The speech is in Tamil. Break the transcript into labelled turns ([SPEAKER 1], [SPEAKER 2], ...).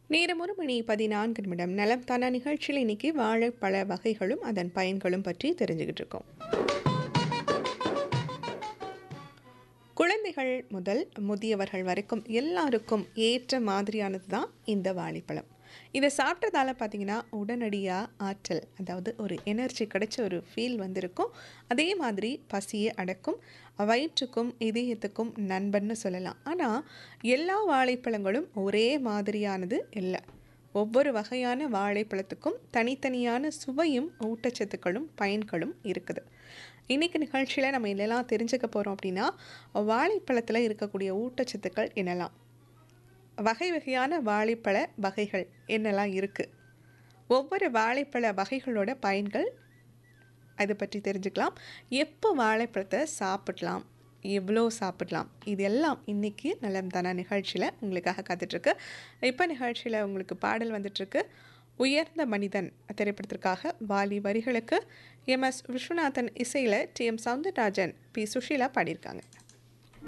[SPEAKER 1] நேரம் ஒரு மணி பதினான்கு நிமிடம் நலம் தானா நிகழ்ச்சியில் இன்னைக்கு வாழைப்பழ வகைகளும் அதன் பயன்களும் பற்றி தெரிஞ்சுக்கிட்டு இருக்கோம் குழந்தைகள் முதல் முதியவர்கள் வரைக்கும் எல்லாருக்கும் ஏற்ற மாதிரியானது தான் இந்த வாழைப்பழம் இதை சாப்பிட்டதால பார்த்தீங்கன்னா உடனடியாக ஆற்றல் அதாவது ஒரு எனர்ஜி கிடைச்ச ஒரு ஃபீல் வந்திருக்கும் அதே மாதிரி பசியை அடக்கும் வயிற்றுக்கும் இதயத்துக்கும் நண்பன்னு சொல்லலாம் ஆனால் எல்லா வாழைப்பழங்களும் ஒரே மாதிரியானது இல்லை ஒவ்வொரு வகையான வாழைப்பழத்துக்கும் தனித்தனியான சுவையும் ஊட்டச்சத்துக்களும் பயன்களும் இருக்குது இன்றைக்கி நிகழ்ச்சியில் நம்ம என்னெல்லாம் தெரிஞ்சுக்க போகிறோம் அப்படின்னா வாழைப்பழத்தில் இருக்கக்கூடிய ஊட்டச்சத்துக்கள் என்னெல்லாம் வகை வகையான வாழைப்பழ வகைகள் என்னெல்லாம் இருக்குது ஒவ்வொரு வாழைப்பழ வகைகளோட பயன்கள் அதை பற்றி தெரிஞ்சுக்கலாம் எப்போ வாழைப்பழத்தை சாப்பிடலாம் எவ்வளோ சாப்பிடலாம் இது எல்லாம் இன்றைக்கி நலம் தானா நிகழ்ச்சியில் உங்களுக்காக காத்துட்ருக்கு இப்போ நிகழ்ச்சியில் உங்களுக்கு பாடல் வந்துட்டுருக்கு உயர்ந்த மனிதன் திரைப்படத்திற்காக வாலி வரிகளுக்கு எம் எஸ் விஸ்வநாதன் இசையில் T M Soundararajan P Susheela பாடியிருக்காங்க